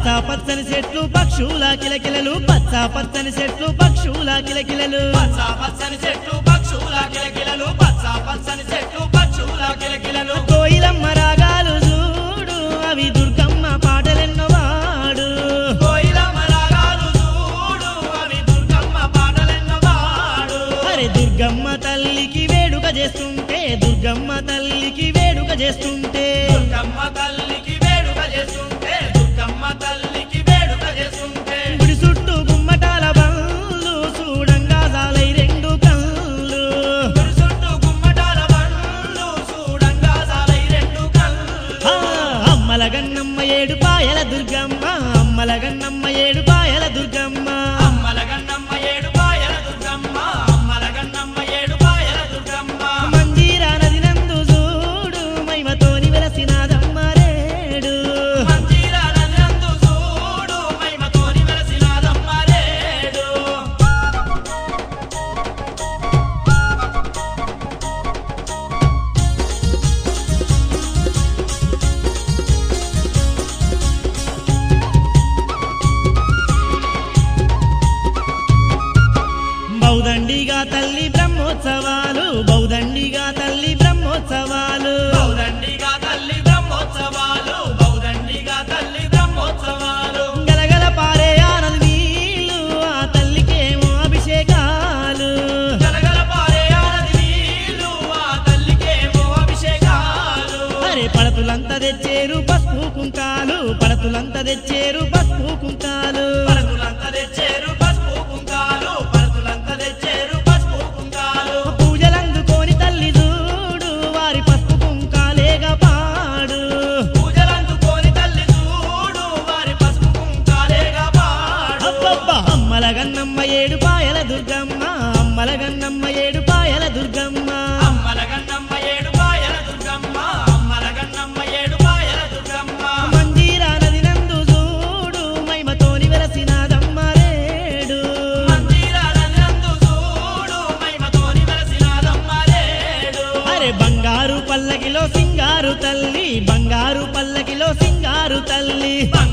పచ్చ పచ్చని చెట్లు పక్షుల కిలకిలలు పచ్చ పచ్చని చెట్లు పక్షుల కిలకిలలు పచ్చ పచ్చని చెట్లు పక్షుల కిలకిలలు పచ్చ పచ్చని చెట్లు పక్షుల కిలకిలలు కోయిలమ్మ రాగాలు చూడు అవి దుర్గమ్మ పాటలెన్నో వాడు కోయిలమ్మ రాగాలు చూడు అవి దుర్గమ్మ పాటలెన్నో పాడు అరే దుర్గమ్మ తల్లికి వేడుక చేస్తుంటే దుర్గమ్మ తల్లికి వేడుక చేస్తుంటే దుర్గమ్మ తల్లికి వేడుక చేస్తుంటే దుర్గమ్మ తల్లికి వేడుక చేస్తుంటే గుడి చుట్టూ గుమ్మటాల బండ్లు చూడంగా సాలై రెండు కళ్ళు గుడి చుట్టూ గుమ్మటాల బండ్లు చూడంగా సాలై రెండు కళ్ళు ఆ, అమ్మల గన్నమ్మ ఏడు పాయల దుర్గమ్మ అమ్మల గన్నమ్మ ఏడు పాయల దుర్గమ్మ అమ్మల గన్నమ్మ ఏడు పాయల దుర్గమ్మ అమ్మల గన్నమ్మ ఏడు పాయల దుర్గమ్మ మంజీరా నది నందు చూడు మైమతోని వెలసినాదమ్మ రేడు మంజీరా నదినందు చూడు మహిమతోని వెలసినాదమ్మ రేడు బౌదండిగా తల్లి బ్రహ్మోత్సవాలు బౌదండిగా తల్లి బ్రహ్మోత్సవాలు బౌదండిగా తల్లి బ్రహ్మోత్సవాలు బౌదండిగా తల్లి బ్రహ్మోత్సవాలు గలగల పారే ఆనది నీళ్ళు ఆ తల్లికేమో అభిషేకాలు గలగల పారే ఆనది నీళ్ళు ఆ తల్లికేమో అభిషేకాలు అరే పడతులంతా తెచ్చేరు పసుపు కుంకాలు పడతులంతా తెచ్చేరు పసుపు కుంకాలు పరతులంతా తెచ్చేరు పసుపు కుంకాలు పరతులంతా తెచ్చేరు పసుపు కుంకాలు పూజలందుకోని తల్లి చూడు వారి పసుపు కుంకాలేగా పాడు పూజలందుకోని తల్లి చూడు వారి పసుపు కుంకాలేగా పాడు అబ్బబ్బా అమ్మల గన్నమ్మ ఏడు పాయల దుర్గమ్మ అమ్మల గన్నమ్మ ఏడు పాయల దుర్గమ్మ అమ్మల గన్నమ్మ ఏడు పాయల దుర్గమ్మ అమ్మల గన్నమ్మ ఏడు పాయల దుర్గమ్మ మంజీరా నది నందు చూడు మైమతోని వెలసినాదమ్మ రేడు మందిరాలందు చూడు మహిమతోని వెలసినాదమ్మ రేడు అరే బంగారు పల్లకిలో సింగారు తల్లి బంగారు పల్లకిలో సింగారు తల్లి బంగారు